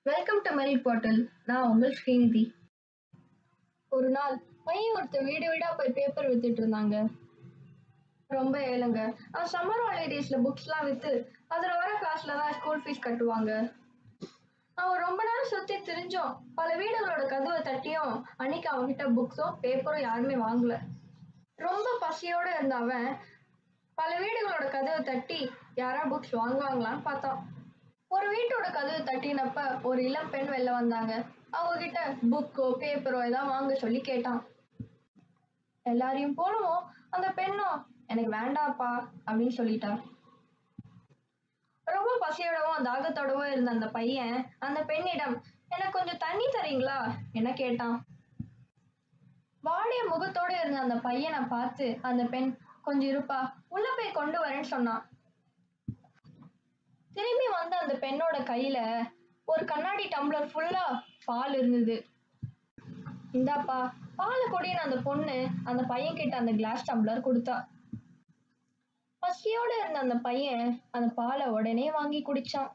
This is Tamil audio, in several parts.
வெல்கம் டு மெயில் போர்ட்டல் நான் உங்கள் ஸ்ரீநிதி ஒரு நாள் பையன் ஒருத்தர் வீடு வீடா போய் பேப்பர் வித்துட்டு இருந்தாங்க ரொம்ப ஏழைங்க அவன் சம்மர் ஹாலிடேஸ்ல புக்ஸ்லாம் வித்து அதுல வர காசுல தான் ஸ்கூல் ஃபீஸ் கட்டுவாங்க அவன் ரொம்ப நேரம் சுத்தி திரிஞ்சோம் பல வீடுகளோட கதவை தட்டியும் அன்னைக்கு அவன்கிட்ட புக்ஸும் பேப்பரும் யாருமே வாங்கல ரொம்ப பசியோட இருந்த அவன் பல வீடுகளோட கதவை தட்டி யாரா புக்ஸ் வாங்குவாங்களான்னு பார்த்தான் ஒரு வீட்டோட கதவு தட்டினப்ப ஒரு இளம் பெண் வெளில வந்தாங்க அவங்க கிட்ட புக்கோ பேப்பரோ ஏதாவது வாங்க சொல்லி கேட்டான் எல்லாரையும் போலவும் அந்த பெண்ணும் எனக்கு வேண்டாப்பா அப்படின்னு சொல்லிட்டா ரொம்ப பசியோடவும் தாகத்தோடவும் இருந்த அந்த பையன் அந்த பெண்ணிடம் எனக்கு கொஞ்சம் தண்ணி தரீங்களா என கேட்டான் வாடிய முகத்தோட இருந்த அந்த பையனை பார்த்து அந்த பெண் கொஞ்சம் இருப்பா உள்ள போய் கொண்டு வரேன்னு சொன்னான் திரும்பி வந்த அந்த பெண்ணோட கையில ஒரு கண்ணாடி டம்ளர் ஃபுல்லா பால் இருந்தது இந்தாப்பா பாலை கொடின்னு அந்த பொண்ணு அந்த பையன் கிட்ட அந்த கிளாஸ் டம்ளர் கொடுத்தா பசியோட இருந்த அந்த பையன் அந்த பாலை உடனே வாங்கி குடிச்சான்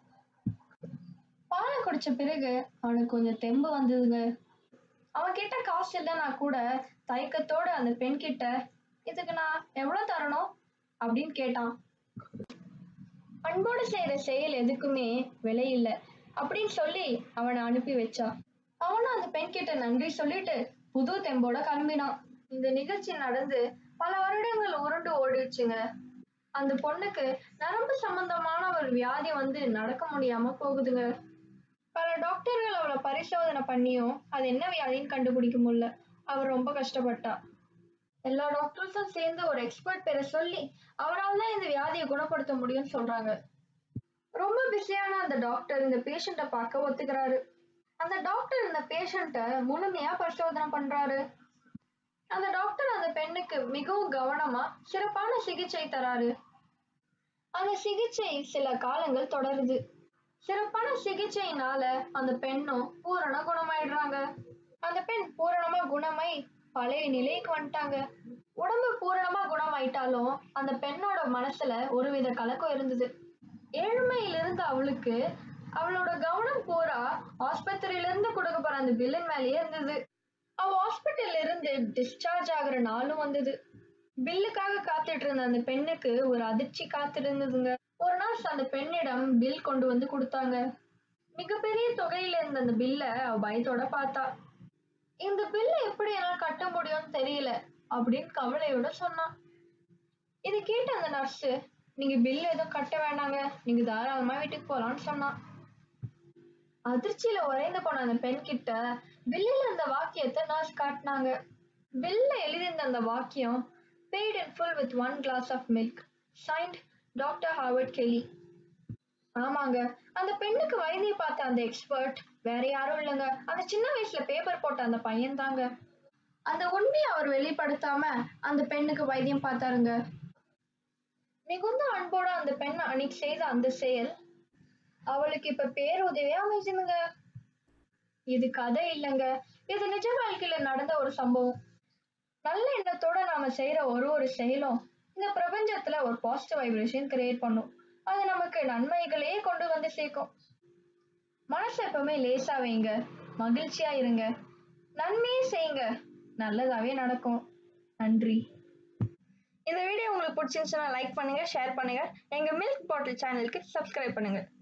பாலை குடிச்ச பிறகு அவனுக்கு கொஞ்சம் தெம்பு வந்ததுங்க அவன் கிட்ட காசு இல்லைன்னா கூட தயக்கத்தோட அந்த பெண் கிட்ட இதுக்கு நான் எவ்வளவு தரணும் அப்படின்னு கேட்டான் அன்போடு செய்யற செயல் எதுக்குமே விலை இல்லை அப்படின்னு சொல்லி அவனை அனுப்பி வச்சா அவனும் அந்த பெண் கிட்ட நன்றி சொல்லிட்டு புது தெம்போட கிளம்பினான் இந்த நிகழ்ச்சி நடந்து பல வருடங்கள் உருண்டு ஓடிடுச்சுங்க அந்த பொண்ணுக்கு நரம்பு சம்பந்தமான ஒரு வியாதி வந்து நடக்க முடியாம போகுதுங்க பல டாக்டர்கள் அவளை பரிசோதனை பண்ணியும் அது என்ன வியாதின்னு கண்டுபிடிக்க முடியல அவர் ரொம்ப கஷ்டப்பட்டா எல்லா டாக்டர்ஸும் சேர்ந்து ஒரு எக்ஸ்பர்ட் பேரை சொல்லி அவரால் தான் இந்த வியாதியை குணப்படுத்த முடியும்னு சொல்றாங்க ரொம்ப பிஸியான அந்த டாக்டர் இந்த பேஷண்ட்டை பார்க்க ஒத்துக்கிறாரு அந்த டாக்டர் இந்த பேஷண்ட்டை முழுமையா பரிசோதனை பண்றாரு அந்த டாக்டர் அந்த பெண்ணுக்கு மிகவும் கவனமா சிறப்பான சிகிச்சை தராரு அந்த சிகிச்சை சில காலங்கள் தொடருது சிறப்பான சிகிச்சையினால அந்த பெண்ணும் பூரண குணமாயிடுறாங்க அந்த பெண் பூரணமா குணமாய் பழைய நிலைக்கு வந்துட்டாங்க உடம்பு பூரணமா குணமாயிட்டாலும் அந்த பெண்ணோட மனசுல ஒருவித கலக்கம் இருந்தது ஏழ்மையில இருந்த அவளுக்கு அவளோட கவனம் பூரா ஆஸ்பத்திரியில இருந்து கொடுக்க போற அந்த பில்லின் மேலேயே இருந்தது அவ ஹாஸ்பிட்டல்ல இருந்து டிஸ்சார்ஜ் ஆகுற நாளும் வந்தது பில்லுக்காக காத்துட்டு இருந்த அந்த பெண்ணுக்கு ஒரு அதிர்ச்சி காத்து இருந்ததுங்க ஒரு நாள் அந்த பெண்ணிடம் பில் கொண்டு வந்து கொடுத்தாங்க மிகப்பெரிய தொகையில இருந்த அந்த பில்ல அவ பயத்தோட பார்த்தா இந்த பில்ல எப்படி என்னால கட்ட முடியும்னு தெரியல அப்படின்னு கவலையோட சொன்னான் இதை கேட்ட அந்த நர்ஸ் நீங்க பில் எதுவும் கட்ட வேண்டாங்க நீங்க தாராளமா வீட்டுக்கு போலாம்னு சொன்னான் அதிர்ச்சியில உறைந்து போன அந்த பெண் கிட்ட பில்லில் அந்த வாக்கியத்தை நர்ஸ் காட்டினாங்க பில்ல எழுதியிருந்த அந்த வாக்கியம் paid in full with one glass of milk signed doctor Harvard Kelly ஆமாங்க அந்த பெண்ணுக்கு வைத்தியம் பார்த்த அந்த எக்ஸ்பர்ட் வேற யாரும் இல்லைங்க அந்த சின்ன வயசுல பேப்பர் போட்ட அந்த பையன் தாங்க அந்த உண்மையை அவர் வெளிப்படுத்தாம அந்த பெண்ணுக்கு வைத்தியம் பார்த்தாருங்க மிகுந்த அன்போட அந்த பெண் அன்னைக்கு செய்த அந்த செயல் அவளுக்கு இப்ப பேருதவியா அமைச்சுதுங்க இது கதை இல்லைங்க இது நிஜ வாழ்க்கையில நடந்த ஒரு சம்பவம் நல்ல எண்ணத்தோட நாம செய்யற ஒரு ஒரு செயலும் இந்த பிரபஞ்சத்துல ஒரு பாசிட்டிவ் வைப்ரேஷன் கிரியேட் பண்ணும் அது நமக்கு நன்மைகளையே கொண்டு வந்து சேர்க்கும் மனசை எப்பவுமே லேசா வைங்க மகிழ்ச்சியா இருங்க நன்மையே செய்யுங்க நல்லதாவே நடக்கும் நன்றி இந்த வீடியோ உங்களுக்கு பிடிச்சிருந்துச்சுன்னா லைக் பண்ணுங்க ஷேர் பண்ணுங்க எங்க மில்க் பாட்டில் சேனலுக்கு சப்ஸ்கிரைப் பண்ணுங்க